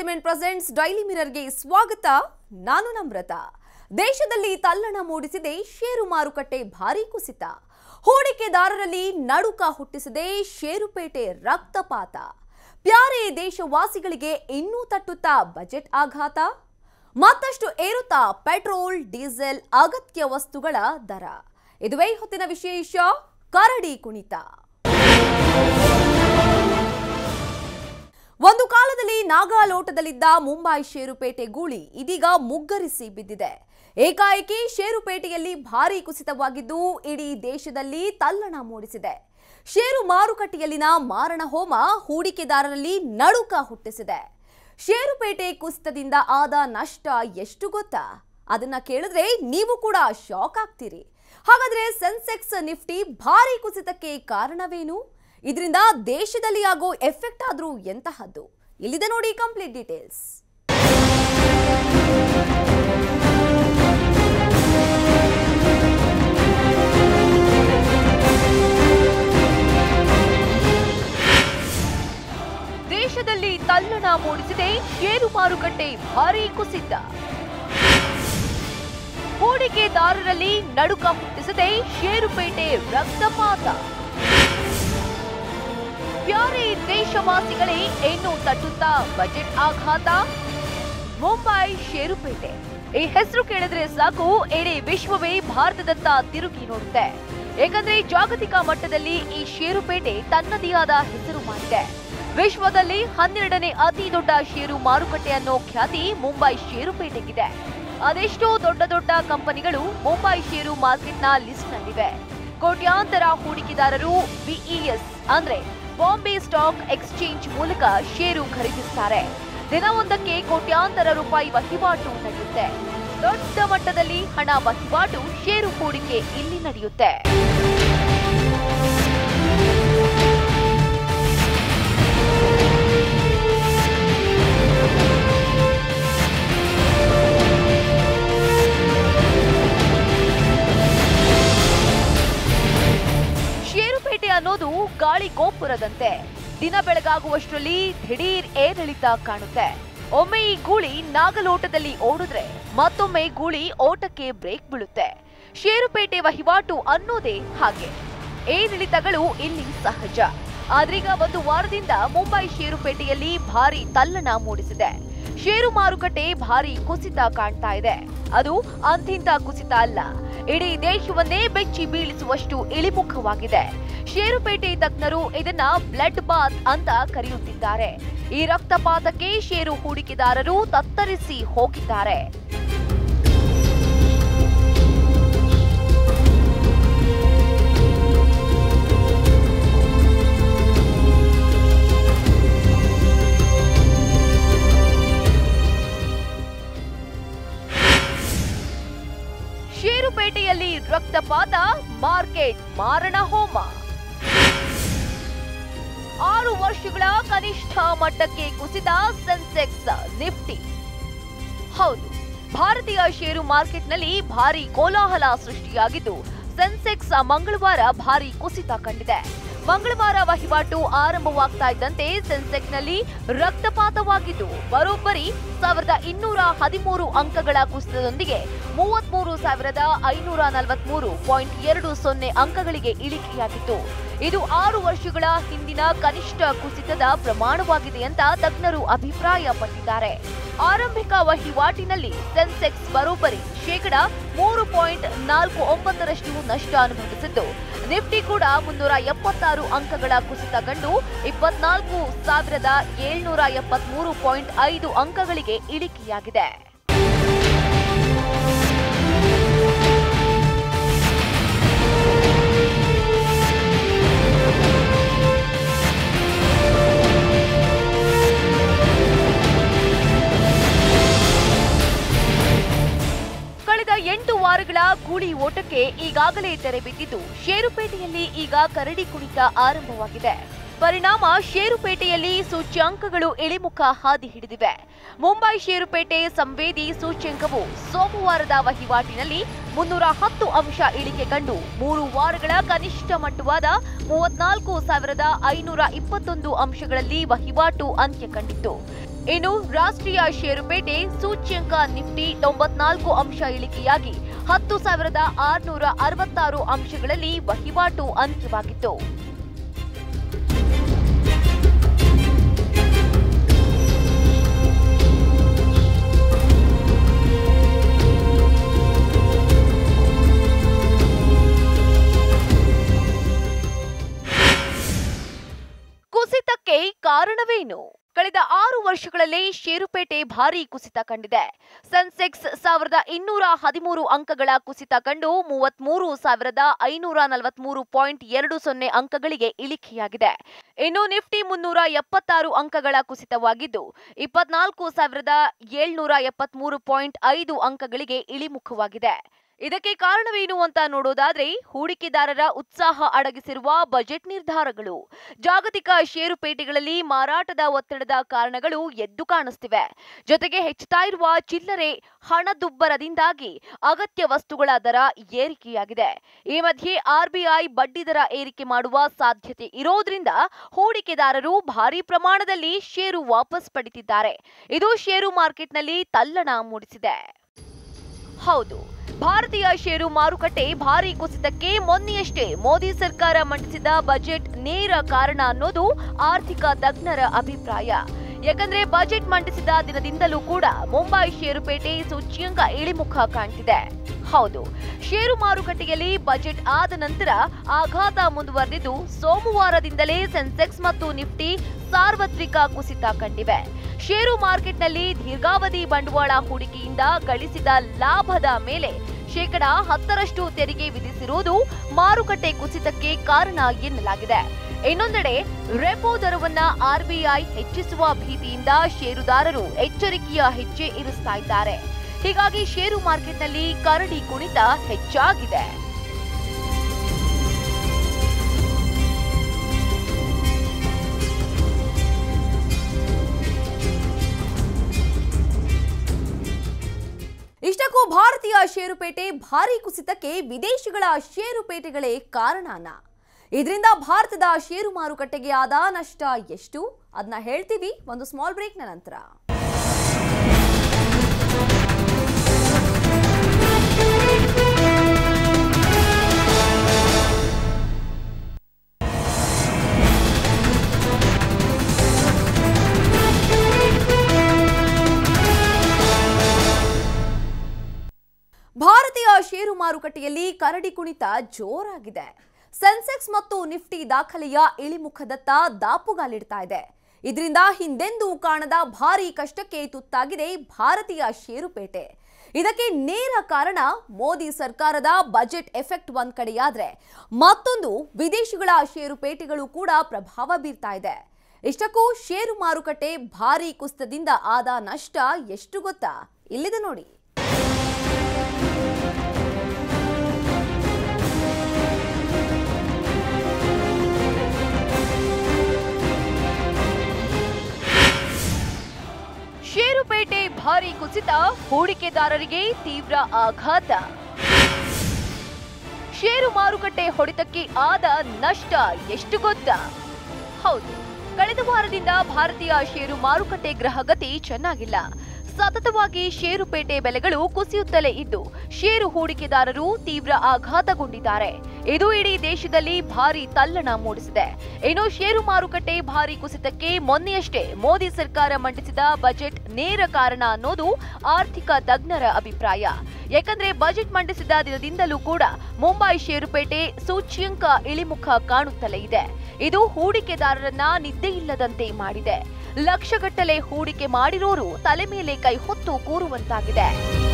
entertainment presents daily ಮಿರರ್ಗೆ ಸ್ವಾಗತ ನಾನು ನಮ್ರತ ದೇಶದಲ್ಲಿ ತಲ್ಲಣ ಮೂಡಿಸಿದೆ ಷೇರು ಮಾರುಕಟ್ಟೆ ಭಾರೀ ಕುಸಿತ ಹೂಡಿಕೆದಾರರಲ್ಲಿ ನಡುಕ ಹುಟ್ಟಿಸಿದೆ ಷೇರುಪೇಟೆ ರಕ್ತಪಾತ ಪ್ಯಾರೆ ದೇಶವಾಸಿಗಳಿಗೆ ಇನ್ನೂ ತಟ್ಟುತ್ತಾ ಬಜೆಟ್ ಆಘಾತ ಮತ್ತಷ್ಟು ಏರುತ್ತಾ ಪೆಟ್ರೋಲ್ ಡೀಸೆಲ್ ಅಗತ್ಯ ವಸ್ತುಗಳ ದರ ಇದುವೇ ಹೊತ್ತಿನ ವಿಶೇಷ ಕರಡಿ ಕುಣಿತ ಒಂದು ಕಾಲದಲ್ಲಿ ನಾಗಾಲೋಟದಲ್ಲಿದ್ದ ಮುಂಬೈ ಷೇರುಪೇಟೆ ಗೂಳಿ ಇದೀಗ ಮುಗ್ಗರಿಸಿ ಬಿದ್ದಿದೆ ಏಕಾಏಕಿ ಷೇರುಪೇಟೆಯಲ್ಲಿ ಭಾರೀ ಕುಸಿತವಾಗಿದ್ದು ಇಡೀ ದೇಶದಲ್ಲಿ ತಲ್ಲಣ ಮೂಡಿಸಿದೆ ಷೇರು ಮಾರುಕಟ್ಟೆಯಲ್ಲಿನ ಮಾರಣ ಹೋಮ ಹೂಡಿಕೆದಾರರಲ್ಲಿ ನಡುಕ ಹುಟ್ಟಿಸಿದೆ ಷೇರುಪೇಟೆ ಕುಸಿತದಿಂದ ಆದ ನಷ್ಟ ಎಷ್ಟು ಗೊತ್ತಾ ಅದನ್ನ ಕೇಳಿದ್ರೆ ನೀವು ಕೂಡ ಶಾಕ್ ಆಗ್ತೀರಿ ಹಾಗಾದ್ರೆ ಸೆನ್ಸೆಕ್ಸ್ ನಿಫ್ಟಿ ಭಾರಿ ಕುಸಿತಕ್ಕೆ ಕಾರಣವೇನು ಇದರಿಂದ ದೇಶದಲ್ಲಿ ಆಗೋ ಎಫೆಕ್ಟ್ ಆದ್ರೂ ಎಂತಹದ್ದು ಇಲ್ಲಿದೆ ನೋಡಿ ಕಂಪ್ಲೀಟ್ ಡೀಟೇಲ್ಸ್ ದೇಶದಲ್ಲಿ ತಲ್ಲಣ ಮೂಡಿಸಿದೆ ಷೇರು ಮಾರುಕಟ್ಟೆ ಭಾರೀ ಕುಸಿತ ಹೂಡಿಕೆದಾರರಲ್ಲಿ ನಡುಕ ಹುಟ್ಟಿಸಿದೆ ಷೇರುಪೇಟೆ ರಕ್ತಪಾತ ಪ್ಯಾರೆ ದೇಶವಾಸಿಗಳೇ ಏನು ತಟ್ಟುತ್ತಾ ಬಜೆಟ್ ಆಘಾತ ಮುಂಬೈ ಷೇರುಪೇಟೆ ಈ ಹೆಸರು ಕೇಳಿದ್ರೆ ಸಾಕು ಇಡೀ ವಿಶ್ವವೇ ಭಾರತದತ್ತ ತಿರುಗಿ ನೋಡುತ್ತೆ ಏಕೆಂದ್ರೆ ಜಾಗತಿಕ ಮಟ್ಟದಲ್ಲಿ ಈ ಷೇರುಪೇಟೆ ತನ್ನದೇ ಆದ ಹೆಸರು ಮಾಡಿದೆ ವಿಶ್ವದಲ್ಲಿ ಹನ್ನೆರಡನೇ ಅತಿ ದೊಡ್ಡ ಷೇರು ಮಾರುಕಟ್ಟೆ ಅನ್ನೋ ಖ್ಯಾತಿ ಮುಂಬೈ ಷೇರುಪೇಟೆಗಿದೆ ಅದೆಷ್ಟೋ ದೊಡ್ಡ ದೊಡ್ಡ ಕಂಪನಿಗಳು ಮುಂಬೈ ಷೇರು ಮಾರ್ಕೆಟ್ನ ಲಿಸ್ಟ್ನಲ್ಲಿವೆ ಕೋಟ್ಯಾಂತರ ಹೂಡಿಕೆದಾರರು ಬಿಇಎಸ್ ಅಂದ್ರೆ ಬಾಂಬೆ ಸ್ಟಾಕ್ ಎಕ್ಸ್ಚೇಂಜ್ ಮೂಲಕ ಷೇರು ಖರೀದಿಸ್ತಾರೆ ದಿನವೊಂದಕ್ಕೆ ಕೋಟ್ಯಾಂತರ ರೂಪಾಯಿ ವಹಿವಾಟು ನಡೆಯುತ್ತೆ ದೊಡ್ಡ ಮಟ್ಟದಲ್ಲಿ ಹಣ ವಹಿವಾಟು ಷೇರು ಹೂಡಿಕೆ ಇಲ್ಲಿ ನಡೆಯುತ್ತೆ ಷೇರುಪೇಟೆ ಅನ್ನೋದು ಗಾಳಿ ಗೋಪುರದಂತೆ ದಿನ ಬೆಳಗಾಗುವಷ್ಟರಲ್ಲಿ ದಿಢೀರ್ ಏರಿಳಿತ ಕಾಣುತ್ತೆ ಒಮ್ಮೆ ಈ ಗೂಳಿ ನಾಗಲೋಟದಲ್ಲಿ ಓಡಿದ್ರೆ ಮತ್ತೊಮ್ಮೆ ಗೂಳಿ ಓಟಕ್ಕೆ ಬ್ರೇಕ್ ಬೀಳುತ್ತೆ ಷೇರುಪೇಟೆ ವಹಿವಾಟು ಅನ್ನೋದೇ ಹಾಗೆ ಏರಿಳಿತಗಳು ಇಲ್ಲಿ ಸಹಜ ಆದ್ರೀಗ ಒಂದು ವಾರದಿಂದ ಮುಂಬೈ ಷೇರುಪೇಟೆಯಲ್ಲಿ ಭಾರಿ ತಲ್ಲಣ ಮೂಡಿಸಿದೆ ಷೇರು ಮಾರುಕಟ್ಟೆ ಭಾರಿ ಕುಸಿತ ಕಾಣ್ತಾ ಇದೆ ಅದು ಅಂತಿಂತ ಕುಸಿತ ಅಲ್ಲ ಇಡೀ ದೇಶವನ್ನೇ ಬೆಚ್ಚಿ ಬೀಳಿಸುವಷ್ಟು ಇಳಿಮುಖವಾಗಿದೆ ಷೇರುಪೇಟೆ ತಜ್ಞರು ಇದನ್ನ ಬ್ಲಡ್ ಬಾತ್ ಅಂತ ಕರೆಯುತ್ತಿದ್ದಾರೆ ಈ ರಕ್ತಪಾತಕ್ಕೆ ಷೇರು ಹೂಡಿಕೆದಾರರು ತತ್ತರಿಸಿ ಹೋಗಿದ್ದಾರೆ ಷೇರುಪೇಟೆಯಲ್ಲಿ ರಕ್ತಪಾತ ಮಾರ್ಕೆಟ್ ಮಾರಣ ಹೋಮ ಆರು ವರ್ಷಗಳ ಕನಿಷ್ಠ ಮಟ್ಟಕ್ಕೆ ಕುಸಿದ ಸೆನ್ಸೆಕ್ಸ್ ನಿಫ್ಟಿ ಹೌದು ಭಾರತೀಯ ಷೇರು ಮಾರ್ಕೆಟ್ನಲ್ಲಿ ಭಾರಿ ಕೋಲಾಹಲ ಸೃಷ್ಟಿಯಾಗಿದ್ದು ಸೆನ್ಸೆಕ್ಸ್ ಮಂಗಳವಾರ ಭಾರಿ ಕುಸಿತ ಕಂಡಿದೆ ಮಂಗಳವಾರ ವಹಿವಾಟು ಆರಂಭವಾಗ್ತಾ ಇದ್ದಂತೆ ಸೆನ್ಸೆಕ್ಸ್ನಲ್ಲಿ ರಕ್ತಪಾತವಾಗಿದ್ದು ಬರೋಬ್ಬರಿ ಸಾವಿರದ ಇನ್ನೂರ ಹದಿಮೂರು ಅಂಕಗಳ ಕುಸಿತದೊಂದಿಗೆ ಮೂವತ್ಮೂರು ಸಾವಿರದ ಐನೂರ ನಲವತ್ಮೂರು ಪಾಯಿಂಟ್ ಎರಡು ಸೊನ್ನೆ ಅಂಕಗಳಿಗೆ ಇಳಿಕೆಯಾಗಿತ್ತು ಇದು ಆರು ವರ್ಷಗಳ ಹಿಂದಿನ ಕನಿಷ್ಠ ಕುಸಿತದ ಪ್ರಮಾಣವಾಗಿದೆ ಅಂತ ತಜ್ಞರು ಅಭಿಪ್ರಾಯಪಟ್ಟಿದ್ದಾರೆ ಆರಂಭಿಕ ವಹಿವಾಟಿನಲ್ಲಿ ಸೆನ್ಸೆಕ್ಸ್ ಬರೋಬ್ಬರಿ ಶೇಕಡ ಮೂರು ಪಾಯಿಂಟ್ ನಾಲ್ಕು ಒಂಬತ್ತರಷ್ಟು ನಷ್ಟ ಅನುಭವಿಸಿದ್ದು ನಿಫ್ಟಿ ಕೂಡ ಮುನ್ನೂರ ಎಪ್ಪತ್ತಾರು ಅಂಕಗಳ ಕುಸಿತ ಕಂಡು ಇಪ್ಪತ್ನಾಲ್ಕು ಸಾವಿರದ ಏಳ್ನೂರ ಎಪ್ಪತ್ಮೂರು ಪಾಯಿಂಟ್ ಐದು ಅಂಕಗಳಿಗೆ ಇಳಿಕೆಯಾಗಿದೆ ಕಳೆದ ಎಂಟು ವಾರಗಳ ಗೂಳಿ ಓಟಕ್ಕೆ ಈಗಾಗಲೇ ತೆರೆ ಬಿದ್ದಿದ್ದು ಷೇರುಪೇಟೆಯಲ್ಲಿ ಈಗ ಕರಡಿ ಕುಣಿತ ಆರಂಭವಾಗಿದೆ ಪರಿಣಾಮ ಷೇರುಪೇಟೆಯಲ್ಲಿ ಸೂಚ್ಯಾಂಕಗಳು ಇಳಿಮುಖ ಹಾದಿ ಹಿಡಿದಿವೆ ಮುಂಬೈ ಷೇರುಪೇಟೆ ಸಂವೇದಿ ಸೂಚ್ಯಂಕವು ಸೋಮವಾರದ ವಹಿವಾಟಿನಲ್ಲಿ ಮುನ್ನೂರ ಹತ್ತು ಅಂಶ ಇಳಿಕೆ ಕಂಡು ಮೂರು ವಾರಗಳ ಕನಿಷ್ಠ ಮಟ್ಟವಾದ ಮೂವತ್ನಾಲ್ಕು ಸಾವಿರದ ಐನೂರ ಇಪ್ಪತ್ತೊಂದು ಅಂಶಗಳಲ್ಲಿ ವಹಿವಾಟು ಅಂತ್ಯ ಕಂಡಿತ್ತು ಇನ್ನು ರಾಷ್ಟ್ರೀಯ ಷೇರುಪೇಟೆ ಸೂಚ್ಯಂಕ ನಿಫ್ಟಿ ತೊಂಬತ್ನಾಲ್ಕು ಅಂಶ ಇಳಿಕೆಯಾಗಿ ಹತ್ತು ಸಾವಿರದ ಆರುನೂರ ಅರವತ್ತಾರು ಅಂಶಗಳಲ್ಲಿ ವಹಿವಾಟು ಅಂತ್ಯವಾಗಿತ್ತು ಕುಸಿತಕ್ಕೆ ಕಾರಣವೇನು ಕಳೆದ ಆರು ವರ್ಷಗಳಲ್ಲಿ ಷೇರುಪೇಟೆ ಭಾರೀ ಕುಸಿತ ಕಂಡಿದೆ ಸೆನ್ಸೆಕ್ಸ್ ಸಾವಿರದ ಇನ್ನೂರ ಹದಿಮೂರು ಅಂಕಗಳ ಕುಸಿತ ಕಂಡು ಮೂವತ್ಮೂರು ಸಾವಿರದ ಐನೂರ ನಲವತ್ಮೂರು ಪಾಯಿಂಟ್ ಎರಡು ಸೊನ್ನೆ ಅಂಕಗಳಿಗೆ ಇಳಿಕೆಯಾಗಿದೆ ಇನ್ನು ನಿಫ್ಟಿ ಮುನ್ನೂರ ಎಪ್ಪತ್ತಾರು ಅಂಕಗಳ ಕುಸಿತವಾಗಿದ್ದು ಇಪ್ಪತ್ನಾಲ್ಕು ಸಾವಿರದ ಏಳ್ನೂರ ಎಪ್ಪತ್ಮೂರು ಪಾಯಿಂಟ್ ಐದು ಅಂಕಗಳಿಗೆ ಇಳಿಮುಖವಾಗಿದೆ ಇದಕ್ಕೆ ಕಾರಣವೇನು ಅಂತ ನೋಡೋದಾದ್ರೆ ಹೂಡಿಕೆದಾರರ ಉತ್ಸಾಹ ಅಡಗಿಸಿರುವ ಬಜೆಟ್ ನಿರ್ಧಾರಗಳು ಜಾಗತಿಕ ಷೇರುಪೇಟೆಗಳಲ್ಲಿ ಮಾರಾಟದ ಒತ್ತಡದ ಕಾರಣಗಳು ಎದ್ದು ಕಾಣಿಸ್ತಿವೆ ಜೊತೆಗೆ ಹೆಚ್ಚುತ್ತಾ ಇರುವ ಚಿಲ್ಲರೆ ಹಣದುಬ್ಬರದಿಂದಾಗಿ ಅಗತ್ಯ ವಸ್ತುಗಳ ದರ ಏರಿಕೆಯಾಗಿದೆ ಈ ಮಧ್ಯೆ ಆರ್ಬಿಐ ಬಡ್ಡಿ ದರ ಏರಿಕೆ ಮಾಡುವ ಸಾಧ್ಯತೆ ಇರೋದ್ರಿಂದ ಹೂಡಿಕೆದಾರರು ಭಾರಿ ಪ್ರಮಾಣದಲ್ಲಿ ಷೇರು ವಾಪಸ್ ಪಡಿತಿದ್ದಾರೆ ಇದು ಷೇರು ಮಾರ್ಕೆಟ್ನಲ್ಲಿ ತಲ್ಲಣ ಮೂಡಿಸಿದೆ ಹೌದು ಭಾರತೀಯ ಷೇರು ಮಾರುಕಟ್ಟೆ ಭಾರಿ ಕುಸಿತಕ್ಕೆ ಮೊನ್ನೆಯಷ್ಟೇ ಮೋದಿ ಸರ್ಕಾರ ಮಂಡಿಸಿದ ಬಜೆಟ್ ನೇರ ಕಾರಣ ಅನ್ನೋದು ಆರ್ಥಿಕ ತಜ್ಞರ ಅಭಿಪ್ರಾಯ ಯಾಕಂದ್ರೆ ಬಜೆಟ್ ಮಂಡಿಸಿದ ದಿನದಿಂದಲೂ ಕೂಡ ಮುಂಬೈ ಷೇರುಪೇಟೆ ಸೂಚ್ಯಂಕ ಇಳಿಮುಖ ಕಾಣ್ತಿದೆ ಹೌದು ಷೇರು ಮಾರುಕಟ್ಟೆಯಲ್ಲಿ ಬಜೆಟ್ ಆದ ನಂತರ ಆಘಾತ ಮುಂದುವರೆದಿದ್ದು ಸೋಮವಾರದಿಂದಲೇ ಸೆನ್ಸೆಕ್ಸ್ ಮತ್ತು ನಿಫ್ಟಿ ಸಾರ್ವತ್ರಿಕ ಕುಸಿತ ಕಂಡಿವೆ ಷೇರು ಮಾರ್ಕೆಟ್ನಲ್ಲಿ ದೀರ್ಘಾವಧಿ ಬಂಡವಾಳ ಹೂಡಿಕೆಯಿಂದ ಗಳಿಸಿದ ಲಾಭದ ಮೇಲೆ ಶೇಕಡ ಹತ್ತರಷ್ಟು ತೆರಿಗೆ ವಿಧಿಸಿರುವುದು ಮಾರುಕಟ್ಟೆ ಕುಸಿತಕ್ಕೆ ಕಾರಣ ಎನ್ನಲಾಗಿದೆ ಇನ್ನೊಂದೆಡೆ ರೆಪೋ ದರವನ್ನ ಆರ್ಬಿಐ ಹೆಚ್ಚಿಸುವ ಭೀತಿಯಿಂದ ಷೇರುದಾರರು ಎಚ್ಚರಿಕೆಯ ಹೆಜ್ಜೆ ಇರಿಸ್ತಾ ಇದ್ದಾರೆ ಹೀಗಾಗಿ ಷೇರು ಮಾರ್ಕೆಟ್ನಲ್ಲಿ ಕರಡಿ ಕುಣಿತ ಹೆಚ್ಚಾಗಿದೆ ಇಷ್ಟಕ್ಕೂ ಭಾರತೀಯ ಷೇರುಪೇಟೆ ಭಾರಿ ಕುಸಿತಕ್ಕೆ ವಿದೇಶಿಗಳ ಷೇರುಪೇಟೆಗಳೇ ಕಾರಣನ ಇದರಿಂದ ಭಾರತದ ಷೇರು ಮಾರುಕಟ್ಟೆಗೆ ಆದ ನಷ್ಟ ಎಷ್ಟು ಅದನ್ನ ಹೇಳ್ತೀವಿ ಒಂದು ಸ್ಮಾಲ್ ಬ್ರೇಕ್ನ ನಂತರ ಭಾರತೀಯ ಷೇರು ಮಾರುಕಟ್ಟೆಯಲ್ಲಿ ಕರಡಿ ಕುಣಿತ ಜೋರಾಗಿದೆ ಸೆನ್ಸೆಕ್ಸ್ ಮತ್ತು ನಿಫ್ಟಿ ದಾಖಲೆಯ ಇಳಿಮುಖದತ್ತ ದಾಪುಗಾಲಿಡ್ತಾ ಇದೆ ಇದರಿಂದ ಹಿಂದೆಂದೂ ಕಾಣದ ಭಾರಿ ಕಷ್ಟಕ್ಕೆ ತುತ್ತಾಗಿದೆ ಭಾರತೀಯ ಷೇರುಪೇಟೆ ಇದಕ್ಕೆ ನೇರ ಕಾರಣ ಮೋದಿ ಸರ್ಕಾರದ ಬಜೆಟ್ ಎಫೆಕ್ಟ್ ಒಂದ್ ಕಡೆಯಾದ್ರೆ ಮತ್ತೊಂದು ವಿದೇಶಿಗಳ ಷೇರುಪೇಟೆಗಳು ಕೂಡ ಪ್ರಭಾವ ಬೀರ್ತಾ ಇದೆ ಇಷ್ಟಕ್ಕೂ ಷೇರು ಮಾರುಕಟ್ಟೆ ಭಾರಿ ಕುಸಿತದಿಂದ ಆದ ನಷ್ಟ ಎಷ್ಟು ಗೊತ್ತಾ ಇಲ್ಲಿದೆ ನೋಡಿ ಷೇರುಪೇಟೆ ಭಾರಿ ಕುಸಿತ ಹೂಡಿಕೆದಾರರಿಗೆ ತೀವ್ರ ಆಘಾತ ಷೇರು ಮಾರುಕಟ್ಟೆ ಹೊಡೆತಕ್ಕೆ ಆದ ನಷ್ಟ ಎಷ್ಟು ಗೊತ್ತಾ ಹೌದು ಕಳೆದ ವಾರದಿಂದ ಭಾರತೀಯ ಷೇರು ಮಾರುಕಟ್ಟೆ ಗ್ರಹಗತಿ ಚೆನ್ನಾಗಿಲ್ಲ ಸತತವಾಗಿ ಷೇರುಪೇಟೆ ಬೆಲೆಗಳು ಕುಸಿಯುತ್ತಲೇ ಇದ್ದು ಷೇರು ಹೂಡಿಕೆದಾರರು ತೀವ್ರ ಆಘಾತಗೊಂಡಿದ್ದಾರೆ ಇದು ಇಡೀ ದೇಶದಲ್ಲಿ ಭಾರಿ ತಲ್ಲಣ ಮೂಡಿಸಿದೆ ಇನ್ನು ಷೇರು ಮಾರುಕಟ್ಟೆ ಭಾರಿ ಕುಸಿತಕ್ಕೆ ಮೊನ್ನೆಯಷ್ಟೇ ಮೋದಿ ಸರ್ಕಾರ ಮಂಡಿಸಿದ ಬಜೆಟ್ ನೇರ ಕಾರಣ ಅನ್ನೋದು ಆರ್ಥಿಕ ತಜ್ಞರ ಅಭಿಪ್ರಾಯ ಯಾಕಂದ್ರೆ ಬಜೆಟ್ ಮಂಡಿಸಿದ ದಿನದಿಂದಲೂ ಕೂಡ ಮುಂಬೈ ಷೇರುಪೇಟೆ ಸೂಚ್ಯಂಕ ಇಳಿಮುಖ ಕಾಣುತ್ತಲೇ ಇದೆ ಇದು ಹೂಡಿಕೆದಾರರನ್ನ ನಿದ್ದೆಯಿಲ್ಲದಂತೆ ಮಾಡಿದೆ ಲಕ್ಷಗಟ್ಟಲೆ ಹೂಡಿಕೆ ಮಾಡಿರೋರು ತಲೆ ಮೇಲೆ ಕೈ ಹೊತ್ತು ಕೂರುವಂತಾಗಿದೆ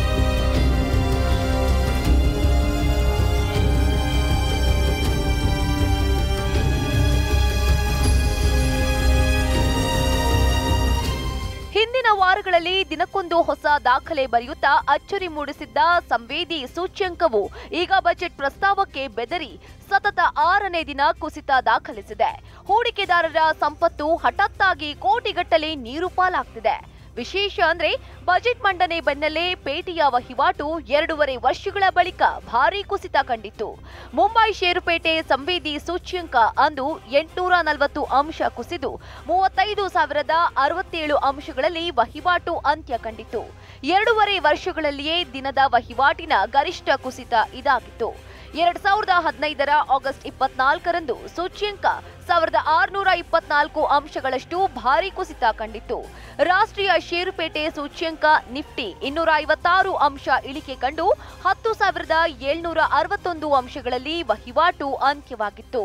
ಹಿಂದಿನ ವಾರಗಳಲ್ಲಿ ದಿನಕ್ಕೊಂದು ಹೊಸ ದಾಖಲೆ ಬರೆಯುತ್ತಾ ಅಚ್ಚರಿ ಮೂಡಿಸಿದ್ದ ಸಂವೇದಿ ಸೂಚ್ಯಂಕವು ಈಗ ಬಜೆಟ್ ಪ್ರಸ್ತಾವಕ್ಕೆ ಬೆದರಿ ಸತತ ಆರನೇ ದಿನ ಕುಸಿತ ದಾಖಲಿಸಿದೆ ಹೂಡಿಕೆದಾರರ ಸಂಪತ್ತು ಹಠಾತ್ತಾಗಿ ಕೋಟಿಗಟ್ಟಲೆ ನೀರು ಪಾಲಾಗ್ತಿದೆ ವಿಶೇಷ ಅಂದ್ರೆ ಬಜೆಟ್ ಮಂಡನೆ ಬೆನ್ನಲ್ಲೇ ಪೇಟೆಯ ವಹಿವಾಟು ಎರಡೂವರೆ ವರ್ಷಗಳ ಬಳಿಕ ಭಾರೀ ಕುಸಿತ ಕಂಡಿತ್ತು ಮುಂಬೈ ಷೇರುಪೇಟೆ ಸಂವೇದಿ ಸೂಚ್ಯಂಕ ಅಂದು ಎಂಟುನೂರ ನಲವತ್ತು ಅಂಶ ಕುಸಿದು ಮೂವತ್ತೈದು ಸಾವಿರದ ಅರವತ್ತೇಳು ಅಂಶಗಳಲ್ಲಿ ವಹಿವಾಟು ಅಂತ್ಯ ಕಂಡಿತ್ತು ಎರಡೂವರೆ ವರ್ಷಗಳಲ್ಲಿಯೇ ದಿನದ ವಹಿವಾಟಿನ ಗರಿಷ್ಠ ಕುಸಿತ ಇದಾಗಿತ್ತು ಎರಡ್ ಸಾವಿರದ ಹದಿನೈದರ ಆಗಸ್ಟ್ ಇಪ್ಪತ್ನಾಲ್ಕರಂದು ಸೂಚ್ಯಂಕ ಸಾವಿರದ ಆರುನೂರ ಇಪ್ಪತ್ನಾಲ್ಕು ಅಂಶಗಳಷ್ಟು ಭಾರಿ ಕುಸಿತ ಕಂಡಿತ್ತು ರಾಷ್ಟ್ರೀಯ ಷೇರುಪೇಟೆ ಸೂಚ್ಯಂಕ ನಿಫ್ಟಿ ಇನ್ನೂರ ಐವತ್ತಾರು ಅಂಶ ಇಳಿಕೆ ಕಂಡು ಹತ್ತು ಸಾವಿರದ ಏಳ್ನೂರ ಅರವತ್ತೊಂದು ಅಂಶಗಳಲ್ಲಿ ವಹಿವಾಟು ಅಂತ್ಯವಾಗಿತ್ತು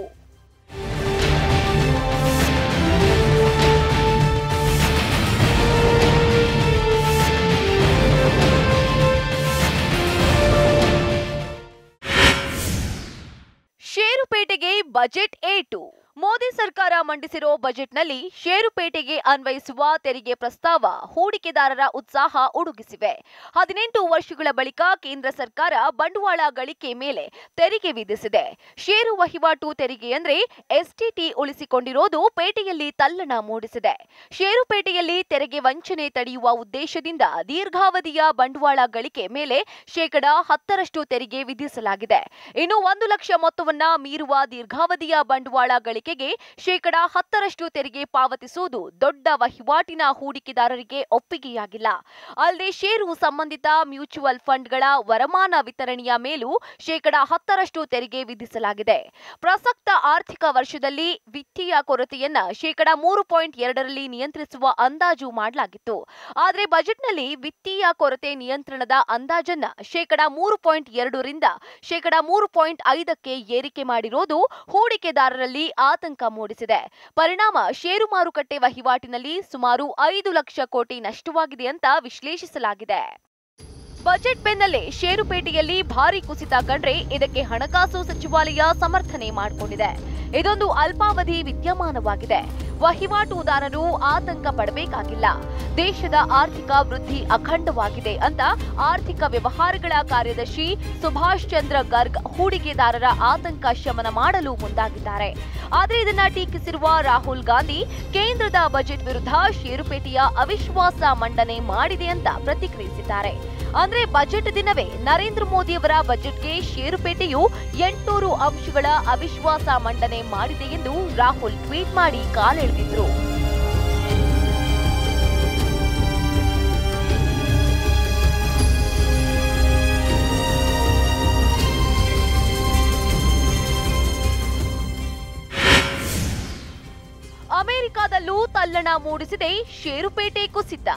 ಷೇರುಪೇಟೆಗೆ ಬಜೆಟ್ ಏಟು ಮೋದಿ ಸರ್ಕಾರ ಮಂಡಿಸಿರೋ ಬಜೆಟ್ನಲ್ಲಿ ಷೇರುಪೇಟೆಗೆ ಅನ್ವಯಿಸುವ ತೆರಿಗೆ ಪ್ರಸ್ತಾವ ಹೂಡಿಕೆದಾರರ ಉತ್ಸಾಹ ಉಡುಗಿಸಿವೆ ಹದಿನೆಂಟು ವರ್ಷಗಳ ಬಳಿಕ ಕೇಂದ್ರ ಸರ್ಕಾರ ಬಂಡವಾಳ ಗಳಿಕೆ ಮೇಲೆ ತೆರಿಗೆ ವಿಧಿಸಿದೆ ಷೇರು ವಹಿವಾಟು ತೆರಿಗೆ ಅಂದ್ರೆ ಎಸ್ಟಿಟಿ ಉಳಿಸಿಕೊಂಡಿರೋದು ಪೇಟೆಯಲ್ಲಿ ತಲ್ಲಣ ಮೂಡಿಸಿದೆ ಷೇರುಪೇಟೆಯಲ್ಲಿ ತೆರಿಗೆ ವಂಚನೆ ತಡೆಯುವ ಉದ್ದೇಶದಿಂದ ದೀರ್ಘಾವಧಿಯ ಬಂಡವಾಳ ಗಳಿಕೆ ಮೇಲೆ ಶೇಕಡ ಹತ್ತರಷ್ಟು ತೆರಿಗೆ ವಿಧಿಸಲಾಗಿದೆ ಇನ್ನು ಒಂದು ಲಕ್ಷ ಮೊತ್ತವನ್ನ ಮೀರುವ ದೀರ್ಘಾವಧಿಯ ಬಂಡವಾಳ ಗಳಿಕೆಗೆ ಶೇಕಡ ಹತ್ತರಷ್ಟು ತೆರಿಗೆ ಪಾವತಿಸುವುದು ದೊಡ್ಡ ವಹಿವಾಟಿನ ಹೂಡಿಕೆದಾರರಿಗೆ ಒಪ್ಪಿಗೆಯಾಗಿಲ್ಲ ಅಲ್ಲದೆ ಷೇರು ಸಂಬಂಧಿತ ಮ್ಯೂಚುವಲ್ ಫಂಡ್ಗಳ ವರಮಾನ ವಿತರಣೆಯ ಮೇಲೂ ಶೇಕಡ ಹತ್ತರಷ್ಟು ತೆರಿಗೆ ವಿಧಿಸಲಾಗಿದೆ ಪ್ರಸಕ್ತ ಆರ್ಥಿಕ ವರ್ಷದಲ್ಲಿ ವಿತ್ತೀಯ ಕೊರತೆಯನ್ನ ಶೇಕಡ ಮೂರು ಪಾಯಿಂಟ್ ಎರಡರಲ್ಲಿ ನಿಯಂತ್ರಿಸುವ ಅಂದಾಜು ಮಾಡಲಾಗಿತ್ತು ಆದರೆ ಬಜೆಟ್ನಲ್ಲಿ ವಿತ್ತೀಯ ಕೊರತೆ ನಿಯಂತ್ರಣದ ಅಂದಾಜನ್ನ ಶೇಕಡ ಮೂರು ಪಾಯಿಂಟ್ ಎರಡರಿಂದ ಶೇಕಡ ಮೂರು ಪಾಯಿಂಟ್ ಐದಕ್ಕೆ ಏರಿಕೆ ಮಾಡಿರೋದು ಹೂಡಿಕೆದಾರರಲ್ಲಿ ಆತಂಕ ಮೂಡಿಸಿದೆ ಪರಿಣಾಮ ಷೇರು ಮಾರುಕಟ್ಟೆ ವಹಿವಾಟಿನಲ್ಲಿ ಸುಮಾರು ಐದು ಲಕ್ಷ ಕೋಟಿ ನಷ್ಟವಾಗಿದೆ ಅಂತ ವಿಶ್ಲೇಷಿಸಲಾಗಿದೆ ಬಜೆಟ್ ಬೆನ್ನಲ್ಲೇ ಷೇರುಪೇಟೆಯಲ್ಲಿ ಭಾರಿ ಕುಸಿತ ಕಂಡ್ರೆ ಇದಕ್ಕೆ ಹಣಕಾಸು ಸಚಿವಾಲಯ ಸಮರ್ಥನೆ ಮಾಡಿಕೊಂಡಿದೆ ಇದೊಂದು ಅಲ್ಪಾವಧಿ ವಿದ್ಯಮಾನವಾಗಿದೆ ವಹಿವಾಟುದಾರರು ಆತಂಕ ಪಡಬೇಕಾಗಿಲ್ಲ ದೇಶದ ಆರ್ಥಿಕ ವೃದ್ಧಿ ಅಖಂಡವಾಗಿದೆ ಅಂತ ಆರ್ಥಿಕ ವ್ಯವಹಾರಗಳ ಕಾರ್ಯದರ್ಶಿ ಸುಭಾಷ್ ಚಂದ್ರ ಗರ್ಗ್ ಹೂಡಿಕೆದಾರರ ಆತಂಕ ಶಮನ ಮಾಡಲು ಮುಂದಾಗಿದ್ದಾರೆ ಆದರೆ ಇದನ್ನ ಟೀಕಿಸಿರುವ ರಾಹುಲ್ ಗಾಂಧಿ ಕೇಂದ್ರದ ಬಜೆಟ್ ವಿರುದ್ಧ ಷೇರುಪೇಟೆಯ ಅವಿಶ್ವಾಸ ಮಂಡನೆ ಮಾಡಿದೆ ಅಂತ ಪ್ರತಿಕ್ರಿಯಿಸಿದ್ದಾರೆ ಅಂದ್ರೆ ಬಜೆಟ್ ದಿನವೇ ನರೇಂದ್ರ ಮೋದಿಯವರ ಬಜೆಟ್ಗೆ ಷೇರುಪೇಟೆಯು ಎಂಟುನೂರು ಅಂಶಗಳ ಅವಿಶ್ವಾಸ ಮಂಡನೆ ಮಾಡಿದೆ ಎಂದು ರಾಹುಲ್ ಟ್ವೀಟ್ ಮಾಡಿ ಕಾಲೆಳೆದಿದ್ರು ಅಮೆರಿಕದಲ್ಲೂ ತಲ್ಲಣ ಮೂಡಿಸಿದೆ ಷೇರುಪೇಟೆ ಕುಸಿತ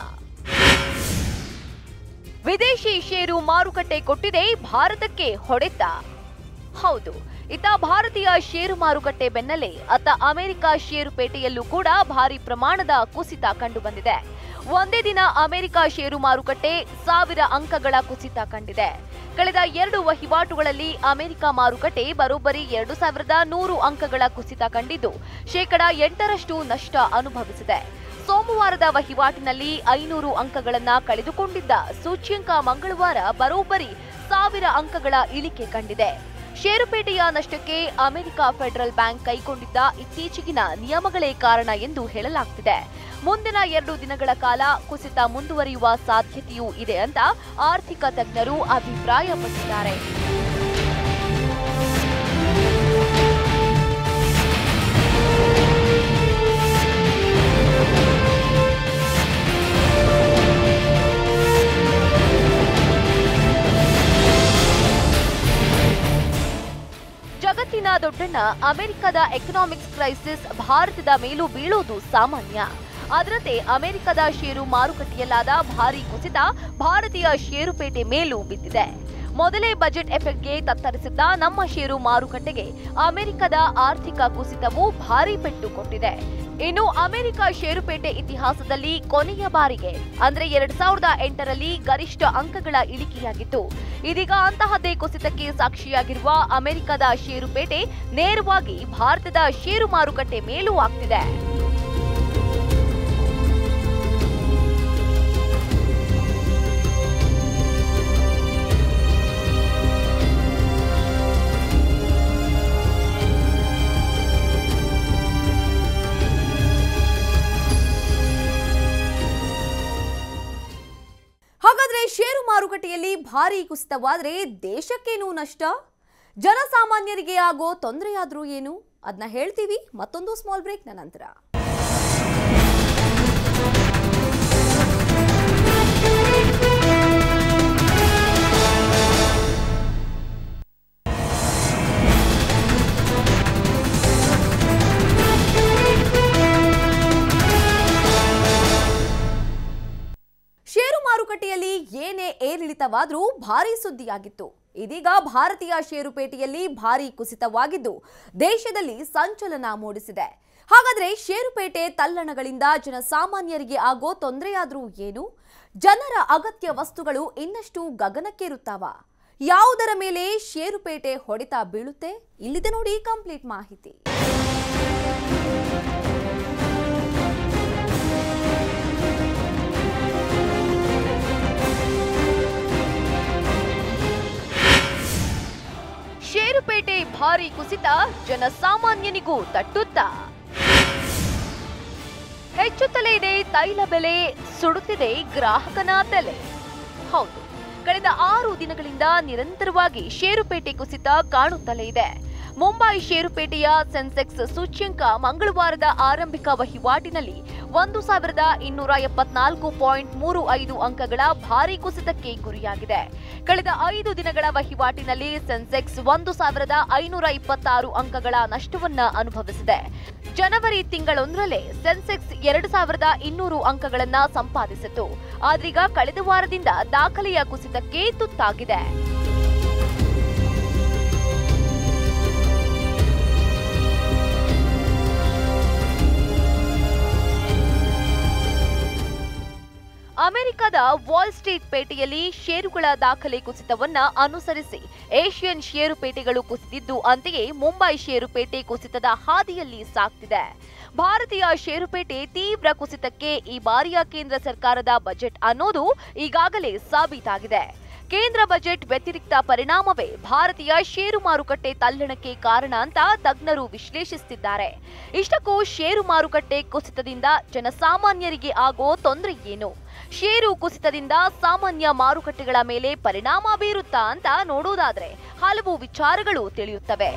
ವಿದೇಶಿ ಷೇರು ಮಾರುಕಟ್ಟೆ ಕೊಟ್ಟಿದೆ ಭಾರತಕ್ಕೆ ಹೊಡೆತ ಹೌದು ಇತ್ತ ಭಾರತೀಯ ಷೇರು ಮಾರುಕಟ್ಟೆ ಬೆನ್ನಲ್ಲೇ ಅತ್ತ ಅಮೆರಿಕ ಷೇರುಪೇಟೆಯಲ್ಲೂ ಕೂಡ ಭಾರಿ ಪ್ರಮಾಣದ ಕುಸಿತ ಕಂಡುಬಂದಿದೆ ಒಂದೇ ದಿನ ಅಮೆರಿಕ ಷೇರು ಮಾರುಕಟ್ಟೆ ಸಾವಿರ ಅಂಕಗಳ ಕುಸಿತ ಕಂಡಿದೆ ಕಳೆದ ಎರಡು ವಹಿವಾಟುಗಳಲ್ಲಿ ಅಮೆರಿಕ ಮಾರುಕಟ್ಟೆ ಬರೋಬ್ಬರಿ ಎರಡು ಸಾವಿರದ ನೂರು ಅಂಕಗಳ ಕುಸಿತ ಕಂಡಿದ್ದು ಶೇಕಡ ಎಂಟರಷ್ಟು ನಷ್ಟ ಅನುಭವಿಸಿದೆ ಸೋಮವಾರದ ವಹಿವಾಟಿನಲ್ಲಿ ಐನೂರು ಅಂಕಗಳನ್ನ ಕಳೆದುಕೊಂಡಿದ್ದ ಸೂಚ್ಯಂಕ ಮಂಗಳವಾರ ಬರೋಬ್ಬರಿ ಸಾವಿರ ಅಂಕಗಳ ಇಳಿಕೆ ಕಂಡಿದೆ ಷೇರುಪೇಟೆಯ ನಷ್ಟಕ್ಕೆ ಅಮೆರಿಕ ಫೆಡರಲ್ ಬ್ಯಾಂಕ್ ಕೈಗೊಂಡಿದ್ದ ಇತ್ತೀಚೆಗಿನ ನಿಯಮಗಳೇ ಕಾರಣ ಎಂದು ಹೇಳಲಾಗ್ತಿದೆ ಮುಂದಿನ ಎರಡು ದಿನಗಳ ಕಾಲ ಕುಸಿತ ಮುಂದುವರಿಯುವ ಸಾಧ್ಯತೆಯೂ ಇದೆ ಅಂತ ಆರ್ಥಿಕ ತಜ್ಞರು ಅಭಿಪ್ರಾಯಪಟ್ಟಿದ್ದಾರೆ ಜಗತ್ತಿನ ದೊಡ್ಡಣ್ಣ ಅಮೆರಿಕದ ಎಕನಾಮಿಕ್ಸ್ ಕ್ರೈಸಿಸ್ ಭಾರತದ ಮೇಲೂ ಬೀಳೋದು ಸಾಮಾನ್ಯ ಅದರಂತೆ ಅಮೆರಿಕದ ಷೇರು ಮಾರುಕಟ್ಟೆಯಲ್ಲಾದ ಭಾರಿ ಕುಸಿತ ಭಾರತೀಯ ಷೇರುಪೇಟೆ ಮೇಲೂ ಬಿದ್ದಿದೆ ಮೊದಲೇ ಬಜೆಟ್ ಎಫೆಕ್ಟ್ಗೆ ತತ್ತರಿಸಿದ್ದ ನಮ್ಮ ಷೇರು ಮಾರುಕಟ್ಟೆಗೆ ಅಮೆರಿಕದ ಆರ್ಥಿಕ ಕುಸಿತವು ಭಾರಿ ಪೆಟ್ಟು ಕೊಟ್ಟಿದೆ ಇನ್ನು ಅಮೆರಿಕ ಷೇರುಪೇಟೆ ಇತಿಹಾಸದಲ್ಲಿ ಕೊನೆಯ ಬಾರಿಗೆ ಅಂದ್ರೆ ಎರಡ್ ಸಾವಿರದ ಎಂಟರಲ್ಲಿ ಗರಿಷ್ಠ ಅಂಕಗಳ ಇಳಿಕೆಯಾಗಿತ್ತು ಇದೀಗ ಅಂತಹದ್ದೇ ಕುಸಿತಕ್ಕೆ ಸಾಕ್ಷಿಯಾಗಿರುವ ಅಮೆರಿಕದ ಷೇರುಪೇಟೆ ನೇರವಾಗಿ ಭಾರತದ ಷೇರು ಮಾರುಕಟ್ಟೆ ಮೇಲೂ ಆಗ್ತಿದೆ ಮಾರುಕಟ್ಟೆಯಲ್ಲಿ ಭಾರಿ ಕುಸಿತವಾದ್ರೆ ದೇಶಕ್ಕೇನು ನಷ್ಟ ಜನಸಾಮಾನ್ಯರಿಗೆ ಆಗೋ ತೊಂದರೆಯಾದ್ರೂ ಏನು ಅದನ್ನ ಹೇಳ್ತೀವಿ ಮತ್ತೊಂದು ಸ್ಮಾಲ್ ಬ್ರೇಕ್ನ ನಂತರ ಷೇರು ಮಾರುಕಟ್ಟೆಯಲ್ಲಿ ಏನೇ ಏರಿಳಿತವಾದರೂ ಭಾರಿ ಸುದ್ದಿಯಾಗಿತ್ತು ಇದೀಗ ಭಾರತೀಯ ಷೇರುಪೇಟೆಯಲ್ಲಿ ಭಾರಿ ಕುಸಿತವಾಗಿದ್ದು ದೇಶದಲ್ಲಿ ಸಂಚಲನ ಮೂಡಿಸಿದೆ ಹಾಗಾದ್ರೆ ಷೇರುಪೇಟೆ ತಲ್ಲಣಗಳಿಂದ ಜನಸಾಮಾನ್ಯರಿಗೆ ಆಗೋ ತೊಂದರೆಯಾದ್ರೂ ಏನು ಜನರ ಅಗತ್ಯ ವಸ್ತುಗಳು ಇನ್ನಷ್ಟು ಗಗನಕ್ಕೇರುತ್ತಾವ ಯಾವುದರ ಮೇಲೆ ಷೇರುಪೇಟೆ ಹೊಡೆತ ಬೀಳುತ್ತೆ ಇಲ್ಲಿದೆ ನೋಡಿ ಕಂಪ್ಲೀಟ್ ಮಾಹಿತಿ ಷೇರುಪೇಟೆ ಭಾರಿ ಕುಸಿತ ಜನಸಾಮಾನ್ಯನಿಗೂ ತಟ್ಟುತ್ತಾ ಹೆಚ್ಚುತ್ತಲೇ ಇದೆ ತೈಲ ಬೆಲೆ ಸುಡುತ್ತಿದೆ ಗ್ರಾಹಕನ ತಲೆ ಹೌದು ಕಳೆದ ಆರು ದಿನಗಳಿಂದ ನಿರಂತರವಾಗಿ ಷೇರುಪೇಟೆ ಕುಸಿತ ಕಾಣುತ್ತಲೇ ಇದೆ ಮುಂಬೈ ಷೇರುಪೇಟೆಯ ಸೆನ್ಸೆಕ್ಸ್ ಸೂಚ್ಯಂಕ ಮಂಗಳವಾರದ ಆರಂಭಿಕ ವಹಿವಾಟಿನಲ್ಲಿ ಒಂದು ಸಾವಿರದ ಇನ್ನೂರ ಎಪ್ಪತ್ನಾಲ್ಕು ಪಾಯಿಂಟ್ ಮೂರು ಐದು ಅಂಕಗಳ ಭಾರಿ ಕುಸಿತಕ್ಕೆ ಗುರಿಯಾಗಿದೆ ಕಳೆದ ಐದು ದಿನಗಳ ವಹಿವಾಟಿನಲ್ಲಿ ಸೆನ್ಸೆಕ್ಸ್ ಒಂದು ಸಾವಿರದ ಐನೂರ ಇಪ್ಪತ್ತಾರು ಅಂಕಗಳ ನಷ್ಟವನ್ನ ಅನುಭವಿಸಿದೆ ಜನವರಿ ತಿಂಗಳೊಂದರಲ್ಲೇ ಸೆನ್ಸೆಕ್ಸ್ ಎರಡು ಸಾವಿರದ ಇನ್ನೂರು ಅಂಕಗಳನ್ನ ಸಂಪಾದಿಸಿತು ಆದ್ರೀಗ ಕಳೆದ ವಾರದಿಂದ ದಾಖಲೆಯ ಕುಸಿತಕ್ಕೆ ತುತ್ತಾಗಿದೆ ಅಮೆರಿಕದ ವಾಲ್ ಸ್ಟ್ರೀಟ್ ಪೇಟೆಯಲ್ಲಿ ಷೇರುಗಳ ದಾಖಲೆ ಕುಸಿತವನ್ನ ಅನುಸರಿಸಿ ಏಷ್ಯನ್ ಷೇರುಪೇಟೆಗಳು ಕುಸಿದಿದ್ದು ಅಂತೆಯೇ ಮುಂಬೈ ಷೇರುಪೇಟೆ ಕುಸಿತದ ಹಾದಿಯಲ್ಲಿ ಸಾಗ್ತಿದೆ ಭಾರತೀಯ ಷೇರುಪೇಟೆ ತೀವ್ರ ಕುಸಿತಕ್ಕೆ ಈ ಬಾರಿಯ ಕೇಂದ್ರ ಸರ್ಕಾರದ ಬಜೆಟ್ ಅನ್ನೋದು ಈಗಾಗಲೇ ಸಾಬೀತಾಗಿದೆ ಕೇಂದ್ರ ಬಜೆಟ್ ವ್ಯತಿರಿಕ್ತ ಪರಿಣಾಮವೇ ಭಾರತೀಯ ಷೇರು ಮಾರುಕಟ್ಟೆ ತಲ್ಲಣಕ್ಕೆ ಕಾರಣ ಅಂತ ತಜ್ಞರು ವಿಶ್ಲೇಷಿಸುತ್ತಿದ್ದಾರೆ ಇಷ್ಟಕ್ಕೂ ಷೇರು ಮಾರುಕಟ್ಟೆ ಕುಸಿತದಿಂದ ಜನಸಾಮಾನ್ಯರಿಗೆ ಆಗೋ ತೊಂದರೆ ಏನು ಷೇರು ಕುಸಿತದಿಂದ ಸಾಮಾನ್ಯ ಮಾರುಕಟ್ಟೆಗಳ ಮೇಲೆ ಪರಿಣಾಮ ಬೀರುತ್ತಾ ಅಂತ ನೋಡುವುದಾದ್ರೆ ಹಲವು ವಿಚಾರಗಳು ತಿಳಿಯುತ್ತವೆ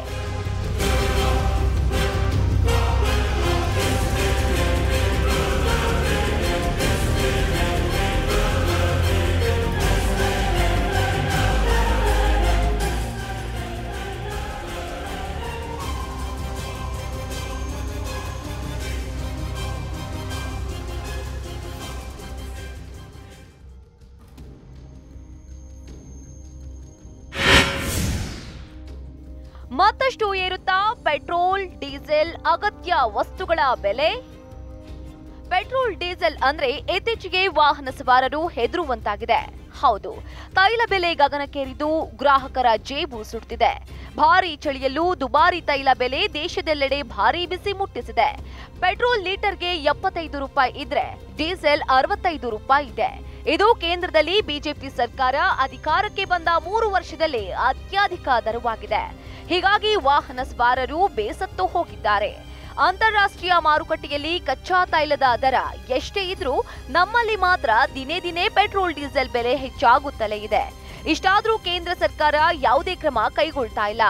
ಮತ್ತಷ್ಟು ಏರುತ್ತಾ ಪೆಟ್ರೋಲ್ ಡೀಸೆಲ್ ಅಗತ್ಯ ವಸ್ತುಗಳ ಬೆಲೆ ಪೆಟ್ರೋಲ್ ಡೀಸೆಲ್ ಅಂದ್ರೆ ಇತ್ತೀಚೆಗೆ ವಾಹನ ಸವಾರರು ಹೆದರುವಂತಾಗಿದೆ ಹೌದು ತೈಲ ಬೆಲೆ ಗಗನಕ್ಕೇರಿದ್ದು ಗ್ರಾಹಕರ ಜೇಬು ಸುಡ್ತಿದೆ ಭಾರಿ ಚಳಿಯಲ್ಲೂ ದುಬಾರಿ ತೈಲ ಬೆಲೆ ದೇಶದೆಲ್ಲೆಡೆ ಭಾರಿ ಬಿಸಿ ಮುಟ್ಟಿಸಿದೆ ಪೆಟ್ರೋಲ್ ಲೀಟರ್ಗೆ ಎಪ್ಪತ್ತೈದು ರೂಪಾಯಿ ಇದ್ರೆ ಡೀಸೆಲ್ ಅರವತ್ತೈದು ರೂಪಾಯಿ ಇದೆ ಇದು ಕೇಂದ್ರದಲ್ಲಿ ಬಿಜೆಪಿ ಸರ್ಕಾರ ಅಧಿಕಾರಕ್ಕೆ ಬಂದ ಮೂರು ವರ್ಷದಲ್ಲೇ ಅತ್ಯಧಿಕ ದರವಾಗಿದೆ ಹೀಗಾಗಿ ವಾಹನ ಸವಾರರು ಬೇಸತ್ತು ಹೋಗಿದ್ದಾರೆ ಅಂತಾರಾಷ್ಟ್ರೀಯ ಮಾರುಕಟ್ಟೆಯಲ್ಲಿ ಕಚ್ಚಾ ತೈಲದ ದರ ಎಷ್ಟೇ ಇದ್ರೂ ನಮ್ಮಲ್ಲಿ ಮಾತ್ರ ದಿನೇ ದಿನೇ ಪೆಟ್ರೋಲ್ ಡೀಸೆಲ್ ಬೆಲೆ ಹೆಚ್ಚಾಗುತ್ತಲೇ ಇದೆ ಇಷ್ಟಾದ್ರೂ ಕೇಂದ್ರ ಸರ್ಕಾರ ಯಾವುದೇ ಕ್ರಮ ಕೈಗೊಳ್ತಾ ಇಲ್ಲ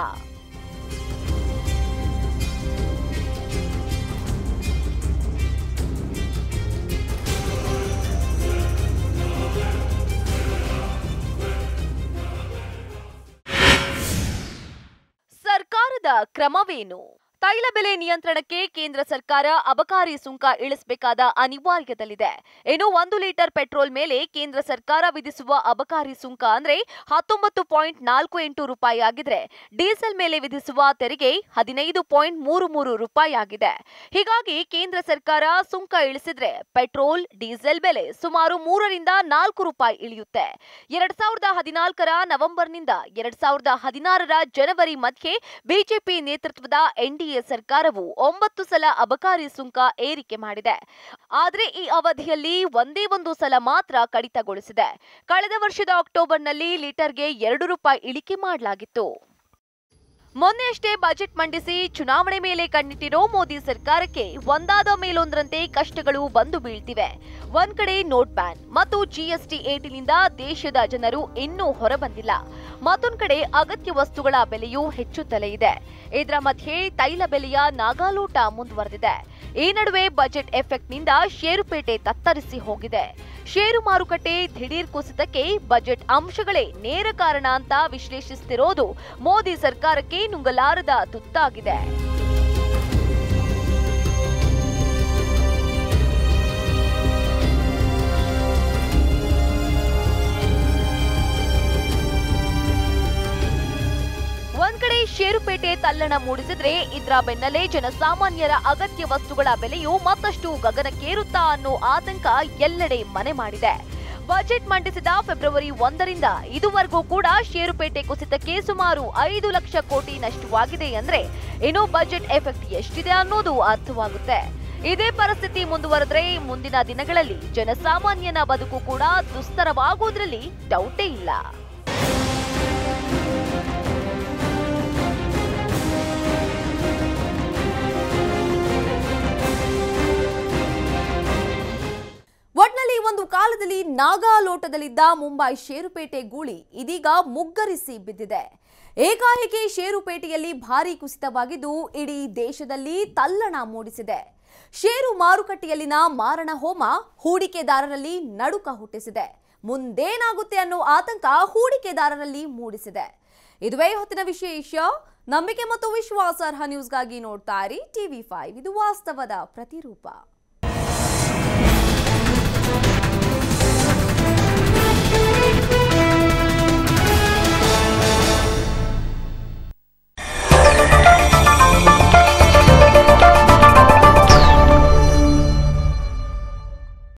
ಸರ್ಕಾರದ ಕ್ರಮವೇನು ತೈಲ ಬೆಲೆ ನಿಯಂತ್ರಣಕ್ಕೆ ಕೇಂದ್ರ ಸರ್ಕಾರ ಅಬಕಾರಿ ಸುಂಕ ಇಳಿಸಬೇಕಾದ ಅನಿವಾರ್ಯದಲ್ಲಿದೆ ಇನ್ನು ಒಂದು ಲೀಟರ್ ಪೆಟ್ರೋಲ್ ಮೇಲೆ ಕೇಂದ್ರ ಸರ್ಕಾರ ವಿಧಿಸುವ ಅಬಕಾರಿ ಸುಂಕ ಅಂದ್ರೆ ಹತ್ತೊಂಬತ್ತು ಪಾಯಿಂಟ್ ನಾಲ್ಕು ಎಂಟು ರೂಪಾಯಿ ಆಗಿದ್ರೆ ಡೀಸೆಲ್ ಮೇಲೆ ವಿಧಿಸುವ ತೆರಿಗೆ ಹದಿನೈದು ಪಾಯಿಂಟ್ ಮೂರು ಮೂರು ರೂಪಾಯಿ ಆಗಿದೆ ಹೀಗಾಗಿ ಕೇಂದ್ರ ಸರ್ಕಾರ ಸುಂಕ ಇಳಿಸಿದ್ರೆ ಪೆಟ್ರೋಲ್ ಡೀಸೆಲ್ ಬೆಲೆ ಸುಮಾರು ಮೂರರಿಂದ ನಾಲ್ಕು ರೂಪಾಯಿ ಇಳಿಯುತ್ತೆ ಎರಡ್ ಸಾವಿರದ ಹದಿನಾಲ್ಕರ ನವೆಂಬರ್ನಿಂದ ಎರಡ್ ಸಾವಿರದ ಹದಿನಾರರ ಜನವರಿ ಮಧ್ಯೆ ಬಿಜೆಪಿ ನೇತೃತ್ವದ ಎನ್ಡಿಎ ಸರ್ಕಾರವು ಒಂಬತ್ತು ಸಲ ಅಬಕಾರಿ ಸುಂಕ ಏರಿಕೆ ಮಾಡಿದೆ ಆದರೆ ಈ ಅವಧಿಯಲ್ಲಿ ಒಂದೇ ಒಂದು ಸಲ ಮಾತ್ರ ಕಡಿತಗೊಳಿಸಿದೆ ಕಳೆದ ವರ್ಷದ ಅಕ್ಟೋಬರ್ನಲ್ಲಿ ಲೀಟರ್ಗೆ ಎರಡು ರೂಪಾಯಿ ಇಳಿಕೆ ಮಾಡಲಾಗಿತ್ತು ಮೊನ್ನೆಯಷ್ಟೇ ಬಜೆಟ್ ಮಂಡಿಸಿ ಚುನಾವಣೆ ಮೇಲೆ ಕಣ್ಣಿಟ್ಟಿರೋ ಮೋದಿ ಸರ್ಕಾರಕ್ಕೆ ಒಂದಾದ ಮೇಲೊಂದರಂತೆ ಕಷ್ಟಗಳು ಬಂದು ಬೀಳ್ತಿವೆ ಒಂದ್ ಕಡೆ ನೋಟ್ ಬ್ಯಾನ್ ಮತ್ತು ಜಿಎಸ್ಟಿ ಏಟಿನಿಂದ ದೇಶದ ಜನರು ಇನ್ನೂ ಹೊರಬಂದಿಲ್ಲ ಮತ್ತೊಂದ್ ಕಡೆ ಅಗತ್ಯ ವಸ್ತುಗಳ ಬೆಲೆಯೂ ಹೆಚ್ಚುತ್ತಲೇ ಇದೆ ಇದರ ಮಧ್ಯೆ ತೈಲ ಬೆಲೆಯ ನಾಗಾಲೋಟ ಮುಂದುವರೆದಿದೆ ಈ ನಡುವೆ ಬಜೆಟ್ ಎಫೆಕ್ಟ್ನಿಂದ ಷೇರುಪೇಟೆ ತತ್ತರಿಸಿ ಹೋಗಿದೆ ಷೇರು ಮಾರುಕಟ್ಟೆ ದಿಢೀರ್ ಕುಸಿತಕ್ಕೆ ಬಜೆಟ್ ಅಂಶಗಳೇ ನೇರ ಕಾರಣ ಅಂತ ವಿಶ್ಲೇಷಿಸುತ್ತಿರೋದು ಮೋದಿ ಸರ್ಕಾರಕ್ಕೆ ನುಂಗಲಾರದ ತುತ್ತಾಗಿದೆ ಒಂದ್ ಕಡೆ ಷೇರುಪೇಟೆ ತಲ್ಲಣ ಮೂಡಿಸಿದ್ರೆ ಇದ್ರ ಬೆನ್ನಲ್ಲೇ ಜನಸಾಮಾನ್ಯರ ಅಗತ್ಯ ವಸ್ತುಗಳ ಬೆಲೆಯು ಮತ್ತಷ್ಟು ಗಗನಕ್ಕೇರುತ್ತಾ ಅನ್ನೋ ಆತಂಕ ಎಲ್ಲೆಡೆ ಮನೆ ಮಾಡಿದೆ ಬಜೆಟ್ ಮಂಡಿಸಿದ ಫೆಬ್ರವರಿ ಒಂದರಿಂದ ಇದುವರೆಗೂ ಕೂಡ ಷೇರುಪೇಟೆ ಕುಸಿತಕ್ಕೆ ಸುಮಾರು ಐದು ಲಕ್ಷ ಕೋಟಿ ನಷ್ಟವಾಗಿದೆ ಅಂದ್ರೆ ಇನ್ನು ಬಜೆಟ್ ಎಫೆಕ್ಟ್ ಎಷ್ಟಿದೆ ಅನ್ನೋದು ಅರ್ಥವಾಗುತ್ತೆ ಇದೇ ಪರಿಸ್ಥಿತಿ ಮುಂದುವರೆದ್ರೆ ಮುಂದಿನ ದಿನಗಳಲ್ಲಿ ಜನಸಾಮಾನ್ಯನ ಬದುಕು ಕೂಡ ದುಸ್ತರವಾಗುವುದರಲ್ಲಿ ಡೌಟೇ ಇಲ್ಲ ಒಟ್ನಲ್ಲಿ ಒಂದು ಕಾಲದಲ್ಲಿ ನಾಗಾಲೋಟದಲ್ಲಿದ್ದ ಮುಂಬೈ ಷೇರುಪೇಟೆ ಗೂಳಿ ಇದೀಗ ಮುಗ್ಗರಿಸಿ ಬಿದ್ದಿದೆ ಏಕಾಏಕಿ ಷೇರುಪೇಟೆಯಲ್ಲಿ ಭಾರೀ ಕುಸಿತವಾಗಿದ್ದು ಇಡೀ ದೇಶದಲ್ಲಿ ತಲ್ಲಣ ಮೂಡಿಸಿದೆ ಷೇರು ಮಾರುಕಟ್ಟೆಯಲ್ಲಿನ ಮಾರಣ ಹೋಮ ಹೂಡಿಕೆದಾರರಲ್ಲಿ ನಡುಕ ಹುಟ್ಟಿಸಿದೆ ಮುಂದೇನಾಗುತ್ತೆ ಅನ್ನೋ ಆತಂಕ ಹೂಡಿಕೆದಾರರಲ್ಲಿ ಮೂಡಿಸಿದೆ ಇದುವೇ ಹೊತ್ತಿನ ವಿಶೇಷ ನಂಬಿಕೆ ಮತ್ತು ವಿಶ್ವಾಸಾರ್ಹ ನ್ಯೂಸ್ಗಾಗಿ ನೋಡ್ತಾ ಇರಿ ಟಿವಿ ಫೈವ್ ಇದು ವಾಸ್ತವದ ಪ್ರತಿರೂಪ